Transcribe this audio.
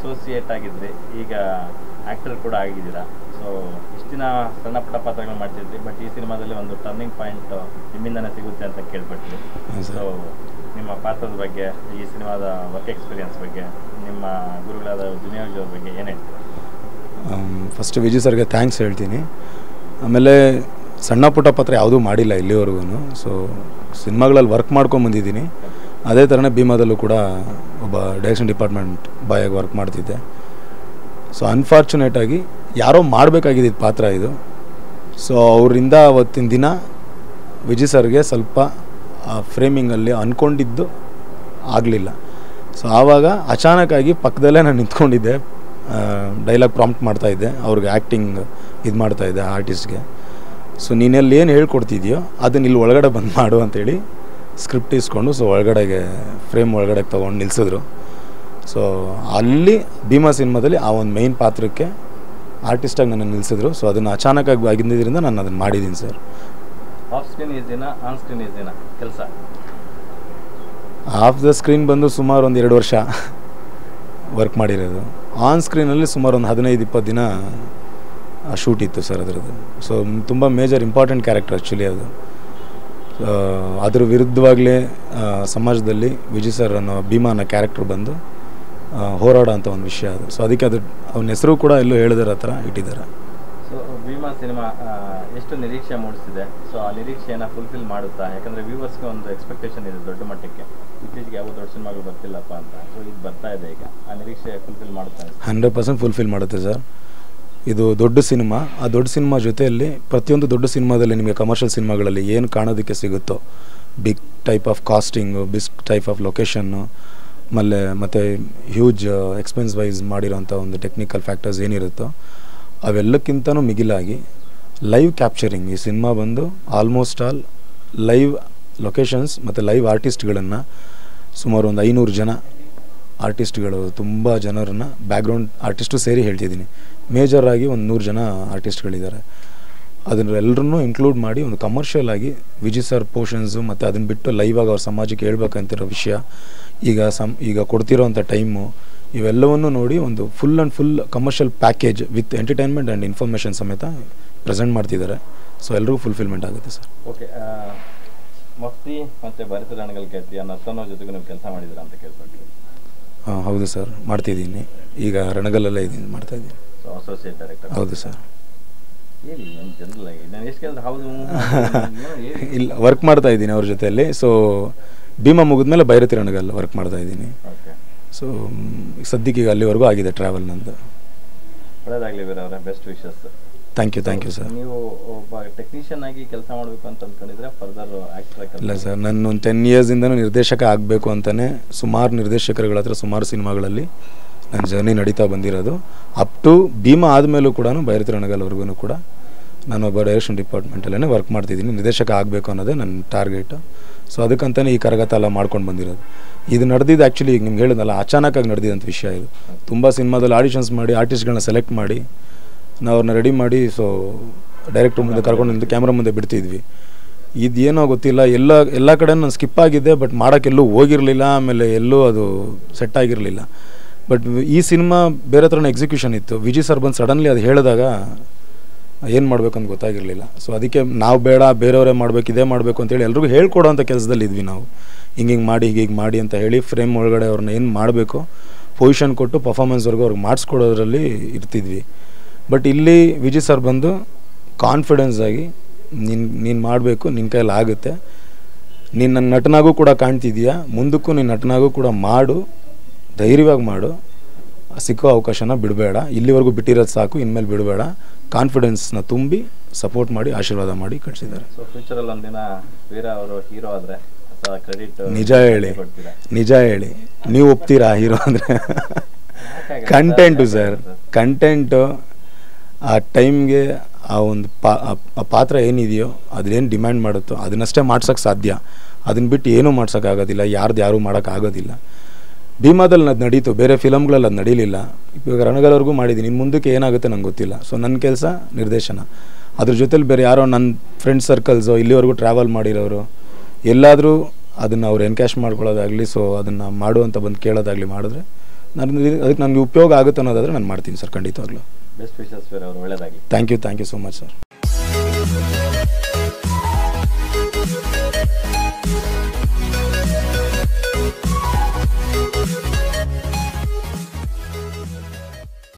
Associate ಆಗಿದ್ರಿ ಈಗ actor ಕೂಡ ಆಗಿದ್ದೀರಾ ಸೊ ಇಷ್ಟು ದಿನ ಸಣ್ಣ ಪುಟ್ಟ ಪಾತ್ರಗಳು ಮಾಡ್ತಿದ್ರಿ ಬಟ್ ಈ ಸಿನಿಮಾದಲ್ಲಿ ಒಂದು ಟರ್ನಿಂಗ್ ಪಾಯಿಂಟ್ ನಿಮ್ಮಿಂದನೇ ಸಿಗುತ್ತೆ ಅಂತ ಕೇಳ್ಪಟ್ವಿ ಹೌದು ಸರ್. ಸೊ ನಿಮ್ಮ ಪಾತ್ರದ ಬಗ್ಗೆ ಈ ಸಿನಿಮಾದ ವರ್ಕ್ ಎಕ್ಸ್ಪೀರಿಯನ್ಸ್ ಬಗ್ಗೆ ನಿಮ್ಮ ಗುರುಗಳಾದ ಜುನಿಯರ್ ಅವ್ರ ಬಗ್ಗೆ ಏನು ಹೇಳ್ತೀರಾ ಫಸ್ಟ್ ವಿಜಯ್ ಸರ್ಗೆ ಥ್ಯಾಂಕ್ಸ್ ಹೇಳ್ತೀನಿ ಆಮೇಲೆ ಸಣ್ಣ ಪುಟ್ಟ ಪಾತ್ರ ಯಾವುದೂ ಮಾಡಿಲ್ಲ ಇಲ್ಲಿವರೆಗೂ ಸೊ ಸಿನಿಮಾಗಳಲ್ಲಿ ವರ್ಕ್ ಮಾಡ್ಕೊಂಬಂದಿದ್ದೀನಿ ಅದೇ ಥರನೇ ಭೀಮಾದಲ್ಲೂ ಕೂಡ ಒಬ್ಬ ಡೈರೆಕ್ಷನ್ ಡಿಪಾರ್ಟ್ಮೆಂಟ್ ಬಾಯಾಗಿ ವರ್ಕ್ ಮಾಡ್ತಿದ್ದೆ ಸೊ ಅನ್ಫಾರ್ಚುನೇಟಾಗಿ ಯಾರೋ ಮಾಡಬೇಕಾಗಿದ್ದ ಪಾತ್ರ ಇದು ಸೊ ಅವರಿಂದ ಅವತ್ತಿನ ದಿನ ವಿಜಯ್ ಸರ್ಗೆ ಸ್ವಲ್ಪ ಫ್ರೇಮಿಂಗಲ್ಲಿ ಅಂದ್ಕೊಂಡಿದ್ದು ಆಗಲಿಲ್ಲ ಸೊ ಆವಾಗ ಅಚಾನಕ್ಕಾಗಿ ಪಕ್ಕದಲ್ಲೇ ನಾನು ನಿಂತ್ಕೊಂಡಿದ್ದೆ ಡೈಲಾಗ್ ಪ್ರಾಂಪ್ಟ್ ಮಾಡ್ತಾಯಿದ್ದೆ ಅವ್ರಿಗೆ ಆ್ಯಕ್ಟಿಂಗ್ ಇದು ಮಾಡ್ತಾಯಿದ್ದೆ ಆರ್ಟಿಸ್ಟ್ಗೆ ಸೊ ನೀನೆಲ್ಲಿ ಏನು ಹೇಳ್ಕೊಡ್ತಿದ್ಯೋ ಅದನ್ನ ಇಲ್ಲಿ ಒಳಗಡೆ ಬಂದು ಮಾಡು ಅಂತೇಳಿ ಸ್ಕ್ರಿಪ್ಟ್ ಇಸ್ಕೊಂಡು ಸೊ ಒಳಗಡೆಗೆ ಫ್ರೇಮ್ ಒಳಗಡೆ ತೊಗೊಂಡು ನಿಲ್ಲಿಸಿದ್ರು ಸೊ ಅಲ್ಲಿ ಭೀಮಾ ಸಿನಿಮಾದಲ್ಲಿ ಆ ಒಂದು ಮೈನ್ ಪಾತ್ರಕ್ಕೆ ಆರ್ಟಿಸ್ಟಾಗಿ ನನ್ನ ನಿಲ್ಲಿಸಿದ್ರು ಸೊ ಅದನ್ನು ಅಚಾನಕ್ಕಾಗಿ ಆಗಿದ್ದರಿಂದ ನಾನು ಅದನ್ನು ಮಾಡಿದ್ದೀನಿ ಸರ್ ಆಫ್ ಸ್ಕ್ರೀನ್ ಈಸಿನ ಆನ್ ಸ್ಕ್ರೀನ್ ಈಸಿನ ಕೆಲಸ ಆಫ್ ದ ಸ್ಕ್ರೀನ್ ಬಂದು ಸುಮಾರು ಒಂದು ಎರಡು ವರ್ಷ ವರ್ಕ್ ಮಾಡಿರೋದು ಆನ್ ಸ್ಕ್ರೀನಲ್ಲಿ ಸುಮಾರು ಒಂದು ಹದಿನೈದು ಇಪ್ಪತ್ತು ದಿನ ಶೂಟ್ ಇತ್ತು ಸರ್ ಅದರದ್ದು ಸೊ ತುಂಬ ಮೇಜರ್ ಇಂಪಾರ್ಟೆಂಟ್ ಕ್ಯಾರೆಕ್ಟರ್ ಆ್ಯಕ್ಚುಲಿ ಅದು ಆ, ಅದ್ರ ವಿರುದ್ಧವಾಗಲೇ ಸಮಾಜದಲ್ಲಿ ವಿಜಯ್ ಸರ್ ಅನ್ನೋ ಭೀಮಾ ಅನ್ನೋ ಕ್ಯಾರೆಕ್ಟರ್ ಬಂದು ಆ, ಹೋರಾಡೋ ಅಂತ ಒಂದು ವಿಷಯ ಅದು ಸೊ ಅದಕ್ಕೆ ಅದು ಅವನ ಹೆಸರು ಕೂಡ ಎಲ್ಲೂ ಹೇಳಿದಾರೆ ಆ ಥರ ಇಟ್ಟಿದ್ದಾರೆ ಸೊ ಭೀಮಾ ಸಿನಿಮಾ ಎಷ್ಟು ನಿರೀಕ್ಷೆ ಮೂಡಿಸಿದೆ ಸೊ ಆ ನಿರೀಕ್ಷೆಯನ್ನು ಫುಲ್ಫಿಲ್ ಮಾಡುತ್ತಾ ಯಾಕಂದರೆ ವ್ಯೂವರ್ಸ್ಗೆ ಒಂದು ಎಕ್ಸ್ಪೆಕ್ಟೇಷನ್ ಇದೆ ದೊಡ್ಡ ಮಟ್ಟಕ್ಕೆ ಇತ್ತೀಚೆಗೆ ಯಾವ ದೊಡ್ಡ ಸಿನಿಮಾಗಳು ಬರ್ತಿಲ್ಲಪ್ಪ ಅಂತ ಸೊ ಇದು ಬರ್ತಾ ಇದೆ ಈಗ ಆ ನಿರೀಕ್ಷೆ ಫುಲ್ಫಿಲ್ ಮಾಡುತ್ತಾ ಅನ್ಸುತ್ತೆ. ಹಂಡ್ರೆಡ್ ಪರ್ಸೆಂಟ್ ಫುಲ್ಫಿಲ್ ಮಾಡುತ್ತೆ ಸರ್ ಇದು ದೊಡ್ಡ ಸಿನಿಮಾ ಆ ದೊಡ್ಡ ಸಿನಿಮಾ ಜೊತೆಯಲ್ಲಿ ಪ್ರತಿಯೊಂದು ದೊಡ್ಡ ಸಿನಿಮಾದಲ್ಲಿ ನಿಮಗೆ ಕಮರ್ಷಿಯಲ್ ಸಿನಿಮಾಗಳಲ್ಲಿ ಏನು ಕಾಣೋದಕ್ಕೆ ಸಿಗುತ್ತೋ big type of casting big type of location ಆಮೇಲೆ ಮತ್ತು ಹ್ಯೂಜ್ ಎಕ್ಸ್ಪೆನ್ಸ್ ವೈಸ್ ಮಾಡಿರೋಂಥ ಒಂದು ಟೆಕ್ನಿಕಲ್ ಫ್ಯಾಕ್ಟರ್ಸ್ ಏನಿರುತ್ತೋ ಅವೆಲ್ಲಕ್ಕಿಂತನೂ ಮಿಗಿಲಾಗಿ ಲೈವ್ ಕ್ಯಾಪ್ಚರಿಂಗ್ ಈ ಸಿನಿಮಾ ಬಂದು ಆಲ್ಮೋಸ್ಟ್ ಆಲ್ ಲೈವ್ ಲೊಕೇಶನ್ಸ್ ಮತ್ತು ಲೈವ್ ಆರ್ಟಿಸ್ಟ್ಗಳನ್ನು ಸುಮಾರು ಒಂದು ಐನೂರು ಜನ ಆರ್ಟಿಸ್ಟ್ಗಳು ತುಂಬ ಜನರನ್ನು ಬ್ಯಾಕ್ಗ್ರೌಂಡ್ ಆರ್ಟಿಸ್ಟು ಸೇರಿ ಹೇಳ್ತಿದ್ದೀನಿ ಮೇಜರ್ ಆಗಿ ಒಂದು ನೂರು ಜನ ಆರ್ಟಿಸ್ಟ್ಗಳಿದ್ದಾರೆ ಅದನ್ನೆಲ್ಲರನ್ನೂ ಇನ್ಕ್ಲೂಡ್ ಮಾಡಿ ಒಂದು ಕಮರ್ಷಿಯಲ್ ಆಗಿ ವಿಜಯ್ ಸರ್ ಪೋರ್ಷನ್ಸು ಮತ್ತು ಅದನ್ನು ಬಿಟ್ಟು ಲೈವ್ ಆಗಿ ಅವ್ರ ಸಮಾಜಕ್ಕೆ ಹೇಳ್ಬೇಕಂತಿರೋ ವಿಷಯ ಈಗ ಸಮ್ ಈಗ ಕೊಡ್ತಿರೋಂಥ ಟೈಮು ಇವೆಲ್ಲವನ್ನು ನೋಡಿ ಒಂದು full and full commercial package with entertainment and information ಸಮೇತ ಪ್ರೆಸೆಂಟ್ ಮಾಡ್ತಿದ್ದಾರೆ ಸೊ ಎಲ್ರಿಗೂ ಫುಲ್ಫಿಲ್ಮೆಂಟ್ ಆಗುತ್ತೆ ಸರ್ ಓಕೆ ಮಫ್ತಿ ಮತ್ತು ಭರತ ರಣಗಲ್ ಖ್ಯಾತಿಯ ನರ್ತನೋ ಜೊತೆಗೂ ನೀವು ಕೆಲಸ ಮಾಡಿದ್ದೀರಾ ಅಂತ ಕೇಳ್ಪಟ್ರಿ ಹಾಂ ಹೌದು ಸರ್ ಮಾಡ್ತಿದ್ದೀನಿ ಈಗ ರಣಗಲ್ಲಲ್ಲೇ ಇದ್ದೀನಿ ಮಾಡ್ತಾಯಿದ್ದೀನಿ ಸೊ ಅಸೋಸಿಯೇಟ್ ಡೈರೆಕ್ಟರ್ ಹೌದು ಸರ್ ಹೇಳಿ ಒಂದು ಜನರಲ್ ಆಗಿ ನಾನು ಎಷ್ಟು ಕೇಳಿದ್ರೆ ಹೌದು ಹ್ಞೂ, ಏನೋ ಹೇಳಿ ಇಲ್ಲ ವರ್ಕ್ ಮಾಡ್ತಾ ಇದ್ದೀನಿ ಅವ್ರ ಜೊತೆಯಲ್ಲಿ ಸೊ ಭೀಮಾ ಮುಗಿದ್ಮೇಲೆ ಭೈರತಿ ರಣಗಲ್ ವರ್ಕ್ ಮಾಡ್ತಾ ಇದ್ದೀನಿ ಓಕೆ ಸೊ ಸದ್ಯಕ್ಕೆ ಈಗ ಅಲ್ಲಿವರೆಗೂ ಆಗಿದೆ ಟ್ರಾವೆಲ್ ನಂದು ಒಳ್ಳೇದಾಗಲಿ ವೀರ ಅವರೇ best wishes thank you thank you sir ನೀವು ಒಬ್ಬ ಟೆಕ್ನಿಷಿಯನ್ ಆಗಿ ಕೆಲಸ ಮಾಡಬೇಕು ಅಂತ ಅಂದ್ಕೊಂಡಿದ್ರೆ ಫರ್ದರ್ ಆಕ್ಟರ್ ಇಲ್ಲ ಸರ್ ನಾನು ಒಂದು ಟೆನ್ ಇಯರ್ಸಿಂದನೂ ನಿರ್ದೇಶಕ ಆಗಬೇಕು ಅಂತಲೇ ಸುಮಾರು ನಿರ್ದೇಶಕರುಗಳ ಹತ್ರ ಸುಮಾರು ಸಿನಿಮಾಗಳಲ್ಲಿ ನನ್ನ ಜರ್ನಿ ನಡೀತಾ ಬಂದಿರೋದು ಅಪ್ ಟು ಭೀಮಾ ಆದಮೇಲೂ ಕೂಡ ಭೈರತಿ ರಣಗಲ್ವರೆಗೂ ಕೂಡ ನಾನು ಒಬ್ಬ ಡೈರೆಕ್ಷನ್ ಡಿಪಾರ್ಟ್ಮೆಂಟಲ್ಲೇ ವರ್ಕ್ ಮಾಡ್ತಿದ್ದೀನಿ ನಿರ್ದೇಶಕ ಆಗಬೇಕು ಅನ್ನೋದೇ ನನ್ನ ಟಾರ್ಗೆಟು ಸೊ ಅದಕ್ಕಂತಲೇ ಈ ಕರಗತ ಎಲ್ಲ ಮಾಡ್ಕೊಂಡು ಬಂದಿರೋದು ಇದು ನಡೆದಿದ್ದು ಆ್ಯಕ್ಚುಲಿ ಈಗ ನಿಮ್ಗೆ ಹೇಳಿದ್ನಲ್ಲ ಅಚಾನಕ್ಕಾಗಿ ನಡೆದಿದ್ದಂಥ ವಿಷಯ ಇದು ತುಂಬ ಸಿನಿಮಾದಲ್ಲಿ ಆಡಿಷನ್ಸ್ ಮಾಡಿ ಆರ್ಟಿಸ್ಟ್ಗಳನ್ನ ಸೆಲೆಕ್ಟ್ ಮಾಡಿ ನಾವು ಅವ್ರನ್ನ ರೆಡಿ ಮಾಡಿ ಸೊ ಡೈರೆಕ್ಟ್ರ್ ಮುಂದೆ ಕರ್ಕೊಂಡು ನಿಂತು ಕ್ಯಾಮ್ರಾ ಮುಂದೆ ಬಿಡ್ತಿದ್ವಿ ಇದೇನೋ ಗೊತ್ತಿಲ್ಲ ಎಲ್ಲ ಎಲ್ಲ ಕಡೆ ನಾನು ಸ್ಕಿಪ್ ಆಗಿದ್ದೆ ಬಟ್ ಮಾಡೋಕ್ಕೆಲ್ಲೂ ಹೋಗಿರಲಿಲ್ಲ ಆಮೇಲೆ ಎಲ್ಲೂ ಅದು ಸೆಟ್ ಆಗಿರಲಿಲ್ಲ ಬಟ್ ಈ ಸಿನಿಮಾ ಬೇರೆ ಥರನೇ ಎಕ್ಸಿಕ್ಯೂಷನ್ ಇತ್ತು ವಿಜಯ್ ಸರ್ ಬಂದು ಸಡನ್ಲಿ ಅದು ಹೇಳಿದಾಗ ಏನು ಮಾಡಬೇಕಂತ ಗೊತ್ತಾಗಿರಲಿಲ್ಲ ಸೊ ಅದಕ್ಕೆ ನಾವು ಬೇಡ ಬೇರೆಯವರೇ ಮಾಡಬೇಕು ಇದೇ ಮಾಡಬೇಕು ಅಂತೇಳಿ ಎಲ್ರಿಗೂ ಹೇಳ್ಕೊಡೋಂಥ ಕೆಲಸದಲ್ಲಿ ಇದ್ವಿ ನಾವು ಹಿಂಗೆ ಹಿಂಗೆ ಮಾಡಿ ಹೀಗೆ ಹೀಗೆ ಮಾಡಿ ಅಂತ ಹೇಳಿ ಫ್ರೇಮ್ ಒಳಗಡೆ ಅವ್ರನ್ನ ಏನು ಮಾಡಬೇಕು ಪೊಸಿಷನ್ ಕೊಟ್ಟು ಪರ್ಫಾರ್ಮೆನ್ಸ್ವರೆಗೂ ಅವ್ರಿಗೆ ಮಾಡಿಸ್ಕೊಡೋದ್ರಲ್ಲಿ ಇರ್ತಿದ್ವಿ ಬಟ್ ಇಲ್ಲಿ ವಿಜಯ್ ಸರ್ ಬಂದು ಕಾನ್ಫಿಡೆನ್ಸ್ ಆಗಿ ನೀನು ನೀನು ಮಾಡಬೇಕು ನಿನ್ನ ಕೈಯಲ್ಲಿ ಆಗುತ್ತೆ ನೀನು ನನ್ನ ನಟನಾಗೂ ಕೂಡ ಕಾಣ್ತಿದೀಯಾ ಮುಂದಕ್ಕೂ ನೀನು ನಟನಾಗೂ ಕೂಡ ಮಾಡು ಧೈರ್ಯವಾಗಿ ಮಾಡು ಸಿಕ್ಕೋ ಅವಕಾಶನ ಬಿಡಬೇಡ ಇಲ್ಲಿವರೆಗೂ ಬಿಟ್ಟಿರೋದು ಸಾಕು ಇನ್ಮೇಲೆ ಬಿಡಬೇಡ ಕಾನ್ಫಿಡೆನ್ಸ್ನ ತುಂಬಿ ಸಪೋರ್ಟ್ ಮಾಡಿ ಆಶೀರ್ವಾದ ಮಾಡಿ ಕಳಿಸಿದ್ದಾರೆ ಸೊ ಫ್ಯೂಚರಲ್ಲಿ ಒಂದಿನ ವೀರ ಅವರು ಹೀರೋ ಆದರೆ ಅಥವಾ ಕ್ರೆಡಿಟ್ ನಿಜ ಹೇಳಿ ಕೊಡ್ತೀರಾ ನಿಜ ಹೇಳಿ ನೀವು ಒಪ್ತೀರಾ ಹೀರೋ ಅಂದರೆ ಯಾಕಾಗಲ್ಲ ಕಂಟೆಂಟು ಸರ್? ಸರ್ ಕಂಟೆಂಟು ಆ ಟೈಮ್ಗೆ ಆ ಒಂದು ಪಾ ಆ- ಆ ಪಾತ್ರ ಏನಿದೆಯೋ ಅದೇನು ಡಿಮ್ಯಾಂಡ್ ಮಾಡುತ್ತೋ ಅದನ್ನಷ್ಟೇ ಮಾಡ್ಸೋಕ್ಕೆ ಸಾಧ್ಯ ಅದನ್ನ ಬಿಟ್ಟು ಏನೂ ಮಾಡ್ಸೋಕ್ಕಾಗೋದಿಲ್ಲ ಯಾರ್ದು ಯಾರೂ ಮಾಡೋಕ್ಕಾಗೋದಿಲ್ಲ ಭೀಮಾದಲ್ಲಿ ಅದು ನಡೀತು ಬೇರೆ ಫಿಲಮ್ಗಳಲ್ಲಿ ಅದು ನಡೀಲಿಲ್ಲ ಇವಾಗ ರಣಗಲ್ವರೆಗೂ ಮಾಡಿದ್ದೀನಿ ಇನ್ನು ಮುಂದಕ್ಕೆ ಏನಾಗುತ್ತೆ ನಂಗೆ ಗೊತ್ತಿಲ್ಲ ಸೊ ನನ್ನ ಕೆಲಸ ನಿರ್ದೇಶನ ಅದ್ರ ಜೊತೆಲಿ ಬೇರೆ ಯಾರೋ ನನ್ನ ಫ್ರೆಂಡ್ ಸರ್ಕಲ್ಸು ಇಲ್ಲಿವರೆಗೂ ಟ್ರಾವೆಲ್ ಮಾಡಿರೋರು ಎಲ್ಲಾದರೂ ಅದನ್ನು ಅವ್ರು ಎನ್ಕ್ಯಾಶ್ ಮಾಡ್ಕೊಳ್ಳೋದಾಗಲಿ ಸೊ ಅದನ್ನು ಮಾಡು ಅಂತ ಬಂದು ಕೇಳೋದಾಗಲಿ ಮಾಡಿದ್ರೆ ನಾನು ಅದಕ್ಕೆ ನನಗೆ ಉಪಯೋಗ ಆಗುತ್ತೆ ಅನ್ನೋದಾದರೆ ನಾನು ಮಾಡ್ತೀನಿ ಸರ್ ಖಂಡಿತವಾಗ್ಲೂ ಬೆಸ್ಟ್ ವಿಶಸ್ ಅವರು ಒಳ್ಳೇದಾಗಲಿ thank you thank you so much sir